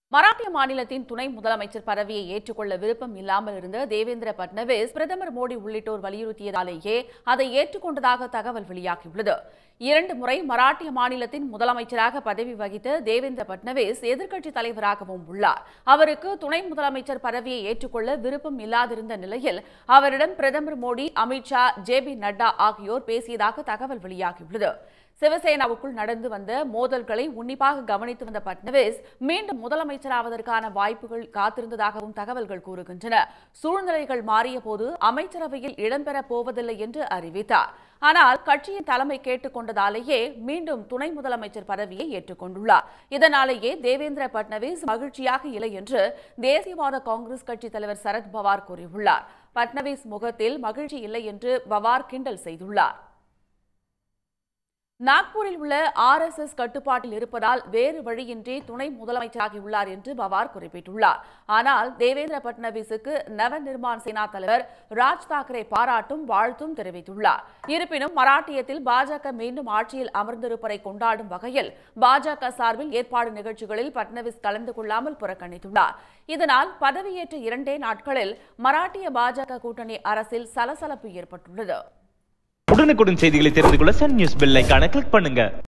மராட்டிய மாநிலத்தின் துணை முதலமைச்சர் பதவியை ஏற்றுக்கொள்ள விருப்பம் இல்லாமல் இருந்த தேவேந்திர பட்னவிஸ் பிரதமர் மோடி உள்ளிட்டோர் வலியுறுத்தியதாலேயே அதை ஏற்றுக்கொண்டதாக தகவல் வெளியாகியுள்ளது இரண்டு முறை மராட்டிய மாநிலத்தின் முதலமைச்சராக பதவி வகித்த தேவேந்திர பட்னவிஸ் எதிர்க்கட்சித் தலைவராகவும் உள்ளார் அவருக்கு துணை முதலமைச்சர் பதவியை ஏற்றுக்கொள்ள விருப்பம் இல்லாதிருந்த நிலையில் அவரிடம் பிரதமர் மோடி அமித்ஷா ஜே பி நட்டா ஆகியோர் பேசியதாக தகவல் வெளியாகியுள்ளது சிவசேனாவுக்குள் நடந்து வந்த மோதல்களை உன்னிப்பாக கவனித்து வந்த பட்னவிஸ் மீண்டும் முதலமைச்சராவதற்கான வாய்ப்புகள் காத்திருந்ததாகவும் தகவல்கள் கூறுகின்றன சூழ்நிலைகள் மாறிய போது அமைச்சரவையில் இடம்பெறப் போவதில்லை என்று அறிவித்தார் ஆனால் கட்சியின் தலைமை கேட்டுக்கொண்டதாலேயே மீண்டும் துணை முதலமைச்சர் பதவியை ஏற்றுக்கொண்டுள்ளார் இதனாலேயே தேவேந்திர பட்னவிஸ் மகிழ்ச்சியாக இல்லை என்று தேசியவாத காங்கிரஸ் கட்சி தலைவர் சரத் பவார் கூறியுள்ளார் பட்னவிஸ் முகத்தில் மகிழ்ச்சி இல்லை என்று பவார் கிண்டல் செய்துள்ளார் நாக்பூரில் உள்ள ஆர் எஸ் எஸ் கட்டுப்பாட்டில் இருப்பதால் வேறு வழியின்றி துணை முதலமைச்சராகியுள்ளார் என்று பவார் குறிப்பிட்டுள்ளார் ஆனால் தேவேந்திர பட்னவிஸுக்கு நவ நிர்மான் சேனா தலைவர் ராஜ் தாக்கரே பாராட்டும் வாழ்த்தும் தெரிவித்துள்ளார் இருப்பினும் மராட்டியத்தில் பாஜக மீண்டும் ஆட்சியில் அமர்ந்திருப்பதை கொண்டாடும் வகையில் பாஜக சார்பில் ஏற்பாடு நிகழ்ச்சிகளில் பட்னவிஸ் கலந்து கொள்ளாமல் புறக்கணித்துள்ளார் இதனால் பதவியேற்ற இரண்டே நாட்களில் மராட்டிய பாஜக கூட்டணி அரசில் சலசலப்பு ஏற்பட்டுள்ளது உடனுக்குடன் செய்திகளை தெரிந்து கொள்ள சன் நியூஸ் பெல் ஐகானை கிளிக் பண்ணுங்க